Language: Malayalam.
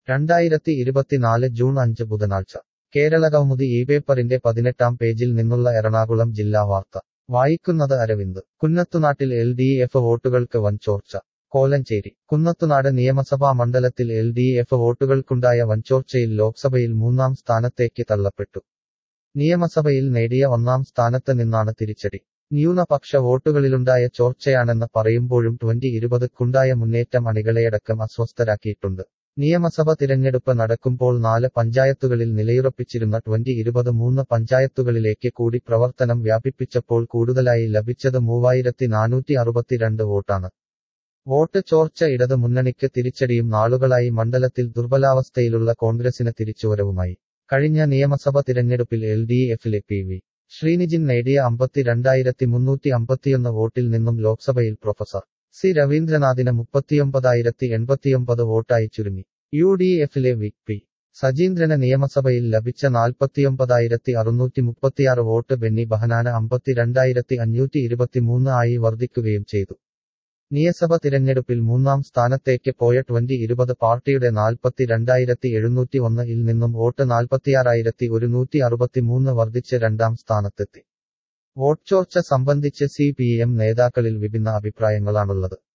രണ്ടായിരത്തി ഇരുപത്തിനാല് ജൂൺ അഞ്ച് ബുധനാഴ്ച കേരളകൗമുദി ഈ പേപ്പറിന്റെ പതിനെട്ടാം പേജിൽ നിന്നുള്ള എറണാകുളം ജില്ലാ വാർത്ത വായിക്കുന്നത് അരവിന്ദ് കുന്നത്തുനാട്ടിൽ എൽ ഡി എഫ് വോട്ടുകൾക്ക് വൻ ചോർച്ച കോലഞ്ചേരി കുന്നത്തുനാട് നിയമസഭാ മണ്ഡലത്തിൽ എൽ ഡി എഫ് വോട്ടുകൾക്കുണ്ടായ വൻചോർച്ചയിൽ ലോക്സഭയിൽ മൂന്നാം സ്ഥാനത്തേക്ക് തള്ളപ്പെട്ടു നിയമസഭയിൽ നേടിയ ഒന്നാം സ്ഥാനത്ത് നിന്നാണ് തിരിച്ചടി ന്യൂനപക്ഷ വോട്ടുകളിലുണ്ടായ ചോർച്ചയാണെന്ന് പറയുമ്പോഴും ട്വന്റി ഇരുപതുക്കുണ്ടായ മുന്നേറ്റം അണികളെയടക്കം അസ്വസ്ഥരാക്കിയിട്ടുണ്ട് നിയമസഭ തിരഞ്ഞെടുപ്പ് നടക്കുമ്പോൾ നാല് പഞ്ചായത്തുകളിൽ നിലയുറപ്പിച്ചിരുന്ന ട്വന്റി ഇരുപത് മൂന്ന് പഞ്ചായത്തുകളിലേക്ക് കൂടി പ്രവർത്തനം വ്യാപിപ്പിച്ചപ്പോൾ കൂടുതലായി ലഭിച്ചത് മൂവായിരത്തി നാനൂറ്റി അറുപത്തിരണ്ട് വോട്ടാണ് വോട്ട് ചോർച്ച ഇടത് മുന്നണിക്ക് തിരിച്ചടിയും നാളുകളായി മണ്ഡലത്തിൽ ദുർബലാവസ്ഥയിലുള്ള കോൺഗ്രസിന് തിരിച്ചുവരവുമായി കഴിഞ്ഞ നിയമസഭ തിരഞ്ഞെടുപ്പിൽ എൽ ഡി എഫിലെ പി വി ശ്രീനിജിൻ നേടിയ അമ്പത്തിരണ്ടായിരത്തി മുന്നൂറ്റി അമ്പത്തിയൊന്ന് വോട്ടിൽ നിന്നും ലോക്സഭയിൽ പ്രൊഫസർ സി രവീന്ദ്രനാഥിന് മുപ്പത്തിയൊമ്പതായിരത്തി എൺപത്തിയൊമ്പത് വോട്ടായി ചുരുങ്ങി യു ഡി എഫിലെ വി പി സജീന്ദ്രന് നിയമസഭയിൽ ലഭിച്ച നാൽപ്പത്തിയൊമ്പതായിരത്തി അറുന്നൂറ്റി മുപ്പത്തിയാറ് വോട്ട് ബെന്നി ബഹനാന് അമ്പത്തിരണ്ടായിരത്തി അഞ്ഞൂറ്റി ഇരുപത്തിമൂന്ന് ആയി വർദ്ധിക്കുകയും ചെയ്തു നിയമസഭ തിരഞ്ഞെടുപ്പിൽ മൂന്നാം സ്ഥാനത്തേക്ക് പോയ ട്വന്റി ഇരുപത് പാർട്ടിയുടെ നാൽപ്പത്തി രണ്ടായിരത്തി എഴുന്നൂറ്റി ഒന്ന് ഇൽ നിന്നും വോട്ട് നാൽപ്പത്തിയാറായിരത്തി ഒരുന്നൂറ്റി അറുപത്തിമൂന്ന് വർദ്ധിച്ച് രണ്ടാം സ്ഥാനത്തെത്തി വോട്ട് ചോർച്ച സംബന്ധിച്ച് സി പി എം നേതാക്കളിൽ വിഭിന്ന അഭിപ്രായങ്ങളാണുള്ളത്